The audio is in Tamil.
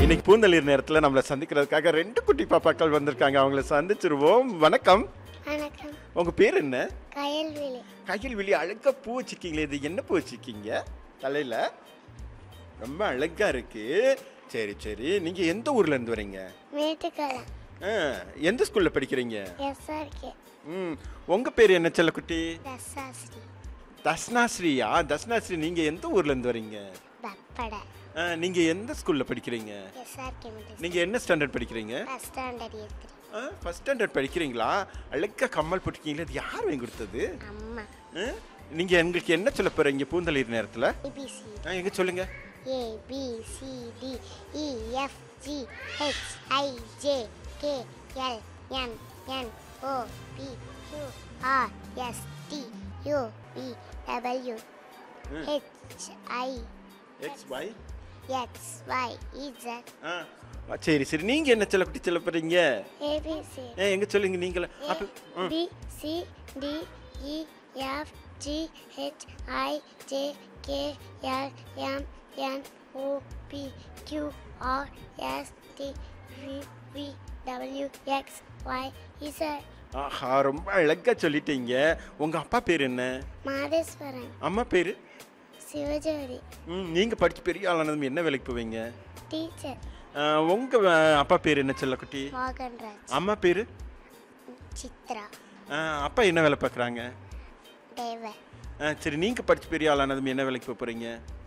இன்னைக்கு பூந்தளிர் நேரத்தில் நம்மளை சந்திக்கிறதுக்காக ரெண்டு குட்டி பாப்பாக்கள் வந்திருக்காங்க அவங்கள சந்திச்சிருவோம் வணக்கம் வணக்கம் உங்க பேர் என்ன கயல்விழி கையில் வெளியே அழகா பூ வச்சிருக்கீங்களே இது என்ன பூ வச்சிருக்கீங்க தலையில ரொம்ப அழகா இருக்கு சரி சரி நீங்க எந்த ஊர்ல இருந்து வரீங்க மேட்டுக்காலம் ஆ, எந்த ஸ்கூல்ல படிக்கிறீங்க எஸ்ஆர்கே ம் உங்க பேர் என்ன செல்லக்குட்டி தசாஸ்ரீ தஸ்னாஸ்ரீயா தஸ்னாஸ்ரீ நீங்க எந்த ஊர்ல இருந்து வரீங்க பப்பட ஆ, நீங்க எந்த ஸ்கூல்ல படிக்கிறீங்க எஸ்ஆர்கே மிடில் நீங்க என்ன ஸ்டாண்டர்ட் படிக்கிறீங்க ஃபஸ்ட் ஸ்டாண்டர்ட் ஏத்ரி ஃபர்ஸ்ட் ஸ்டாண்டர்ட் படிக்கிறீங்களா அழகா கம்மல் போட்டிருக்கீங்களா அது யார் வாங்கி கொடுத்தது அம்மா ஆ? நீங்க எங்களுக்கு என்ன சொல்ல போறீங்க பூந்தளிர் நேரத்துல ஏபிசி ஆ, எங்க சொல்லுங்க A B C D E F G H I J K L M N O P Q R S T U V W H I X Y X Y Z சரி சரி நீங்க என்ன சொல்ல குட்டி சொல்ல போறீங்க ஏபிசி ஏ எங்க சொல்லுங்க நீங்கள அப்ப ம். B C D E F G H I J K L M N O P Q R S T V V W X Y Z ஆஹா ரொம்ப அழகா சொல்லிட்டீங்க உங்க அப்பா பேர் என்ன மாதேஸ்வரன் அம்மா பேரு சிவஜோதி ம் நீங்க படிச்சு பெரிய ஆளானதும் என்ன வேலைக்கு போவீங்க டீச்சர் ஆ, உங்க ஆ, அப்பா பேர் என்ன செல்லக்குட்டி மோகன்ராஜ் அம்மா பேரு சித்ரா ஆ, அப்பா என்ன வேலை பார்க்குறாங்க தேவ சரி நீங்க படிச்சு பெரிய ஆளானதும் என்ன வேலைக்கு போக போறீங்க